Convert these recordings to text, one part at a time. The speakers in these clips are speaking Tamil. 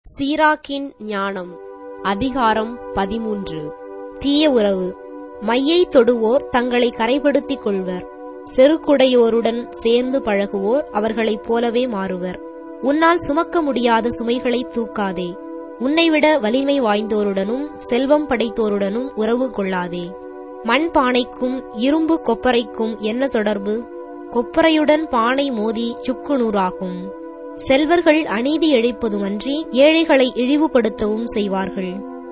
சீராக்கின் ஞானம் அதிகாரம் பதிமூன்று தீய உறவு மையை தொடுவோர் தங்களை கரைப்படுத்திக் கொள்வர் செருக்குடையோருடன் சேர்ந்து பழகுவோர் அவர்களைப் போலவே மாறுவர் உன்னால் சுமக்க முடியாத சுமைகளை தூக்காதே உன்னைவிட வலிமை வாய்ந்தோருடனும் செல்வம் படைத்தோருடனும் உறவு கொள்ளாதே மண் பானைக்கும் இரும்பு கொப்பரைக்கும் என்ன தொடர்பு கொப்பரையுடன் பானை மோதி சுக்குநூறாகும் செல்வர்கள் அநீதி இழைப்பதுமன்றி ஏழைகளை இழிவுபடுத்தவும் செய்வார்கள்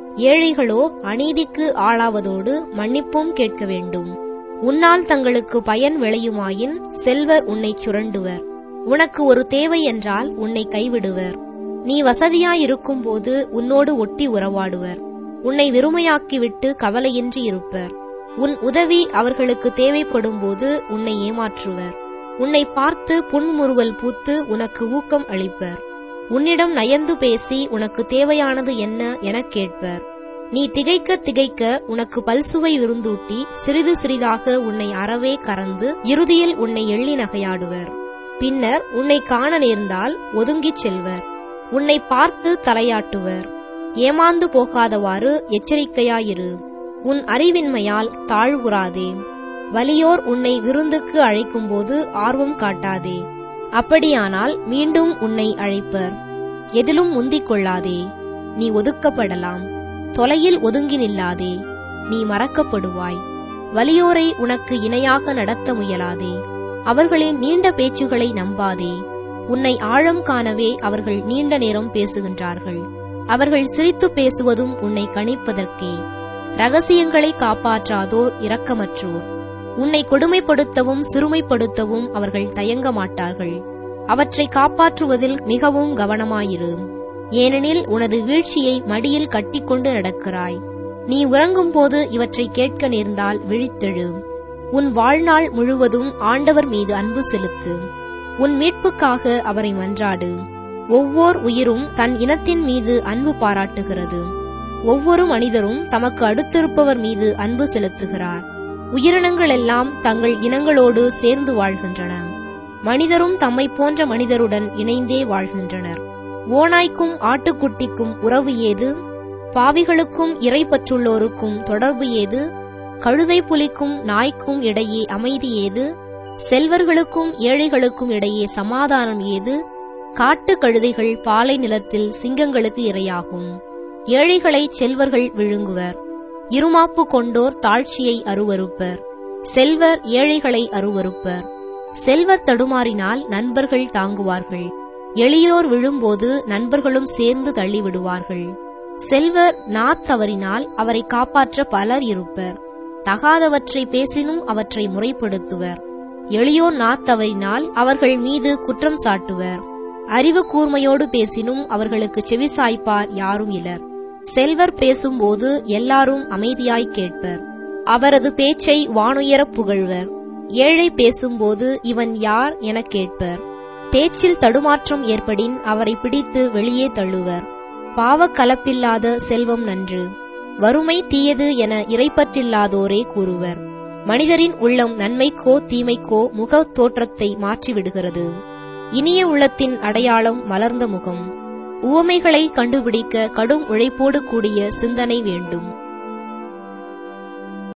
ஏழைகளோ அநீதிக்கு ஆளாவதோடு மன்னிப்பும் கேட்க வேண்டும் உன்னால் தங்களுக்கு பயன் விளையுமாயின் செல்வர் உன்னைச் சுரண்டுவர் உனக்கு ஒரு தேவை என்றால் உன்னை கைவிடுவர் நீ வசதியாயிருக்கும்போது உன்னோடு ஒட்டி உறவாடுவர் உன்னை வெறுமையாக்கிவிட்டு கவலையின்றி இருப்பர் உன் உதவி அவர்களுக்கு தேவைப்படும்போது உன்னை ஏமாற்றுவர் உன்னை பார்த்து புன்முறுவல் பூத்து உனக்கு ஊக்கம் அளிப்பர் உன்னிடம் நயந்து பேசி உனக்கு தேவையானது என்ன எனக் கேட்பர் நீ திகைக்க திகைக்க உனக்கு பல்சுவை விருந்தூட்டி சிறிது சிறிதாக உன்னை அறவே கறந்து இறுதியில் உன்னை எள்ளி நகையாடுவர் பின்னர் உன்னை காண நேர்ந்தால் ஒதுங்கிச் செல்வர் உன்னை பார்த்து தலையாட்டுவர் ஏமாந்து போகாதவாறு எச்சரிக்கையாயிரு உன் அறிவின்மையால் தாழ்வுறாதே வலியோர் உன்னை விருந்துக்கு அழைக்கும்போது ஆர்வம் காட்டாதே அப்படியானால் மீண்டும் உன்னை அழைப்பர் எதிலும் முந்திக் கொள்ளாதே நீ ஒதுக்கப்படலாம் தொலையில் ஒதுங்கி நில்லாதே நீ மறக்கப்படுவாய் வலியோரை உனக்கு இணையாக நடத்த முயலாதே அவர்களின் நீண்ட பேச்சுகளை நம்பாதே உன்னை ஆழம் காணவே அவர்கள் நீண்ட நேரம் பேசுகின்றார்கள் அவர்கள் சிரித்து பேசுவதும் உன்னை கணிப்பதற்கே ரகசியங்களை காப்பாற்றாதோர் இரக்கமற்றோர் உன்னை கொடுமைப்படுத்தவும் சிறுமைப்படுத்தவும் அவர்கள் தயங்க மாட்டார்கள் அவற்றை காப்பாற்றுவதில் மிகவும் கவனமாயிரு ஏனெனில் உனது வீழ்ச்சியை மடியில் கட்டிக்கொண்டு நடக்கிறாய் நீ உறங்கும்போது இவற்றை கேட்க நேர்ந்தால் விழித்தெழு உன் வாழ்நாள் முழுவதும் ஆண்டவர் மீது அன்பு செலுத்து உன் மீட்புக்காக அவரை மன்றாடு ஒவ்வொர் உயிரும் தன் இனத்தின் மீது அன்பு பாராட்டுகிறது ஒவ்வொரு மனிதரும் தமக்கு அடுத்திருப்பவர் மீது அன்பு செலுத்துகிறார் உயிரினங்கள் எல்லாம் தங்கள் இனங்களோடு சேர்ந்து வாழ்கின்றன மனிதரும் தம்மை போன்ற மனிதருடன் இணைந்தே வாழ்கின்றனர் ஓநாய்க்கும் ஆட்டுக்குட்டிக்கும் உறவு ஏது பாவிகளுக்கும் இறைப்பற்றுள்ளோருக்கும் தொடர்பு ஏது கழுதை புலிக்கும் நாய்க்கும் இடையே அமைதி ஏது செல்வர்களுக்கும் ஏழைகளுக்கும் இடையே சமாதானம் ஏது காட்டு கழுதைகள் பாலை நிலத்தில் சிங்கங்களுக்கு இரையாகும் ஏழைகளை செல்வர்கள் விழுங்குவர் இருமாப்பு கொண்டோர் தாழ்ச்சியை அருவருப்பர் செல்வர் ஏழைகளை அருவருப்பர் செல்வர் தடுமாறினால் நண்பர்கள் தாங்குவார்கள் எளியோர் விழும்போது நண்பர்களும் சேர்ந்து தள்ளிவிடுவார்கள் செல்வர் நாத்தவறினால் அவரை காப்பாற்ற பலர் இருப்பர் தகாதவற்றை பேசினும் அவற்றை முறைப்படுத்துவர் எளியோர் நாத்தவறினால் அவர்கள் மீது குற்றம் சாட்டுவர் அறிவு கூர்மையோடு பேசினும் அவர்களுக்கு செவிசாய்ப்பார் யாரும் இலர் செல்வர் பேசும்போது எல்லாரும் அமைதியாய் கேட்பர் அவரது பேச்சை வானுயரப் புகழ்வர் ஏழை பேசும்போது இவன் யார் எனக் கேட்பர் பேச்சில் தடுமாற்றம் ஏற்படின் அவரை பிடித்து வெளியே தள்ளுவர் பாவக் கலப்பில்லாத செல்வம் நன்று வறுமை தீயது என இறைப்பற்றில்லாதோரே கூறுவர் மனிதரின் உள்ளம் நன்மைக்கோ தீமைக்கோ முக தோற்றத்தை மாற்றிவிடுகிறது இனிய உள்ளத்தின் அடையாளம் மலர்ந்த முகம் உவமைகளை கண்டுபிடிக்க கடும் உழைப்போடு கூடிய சிந்தனை வேண்டும்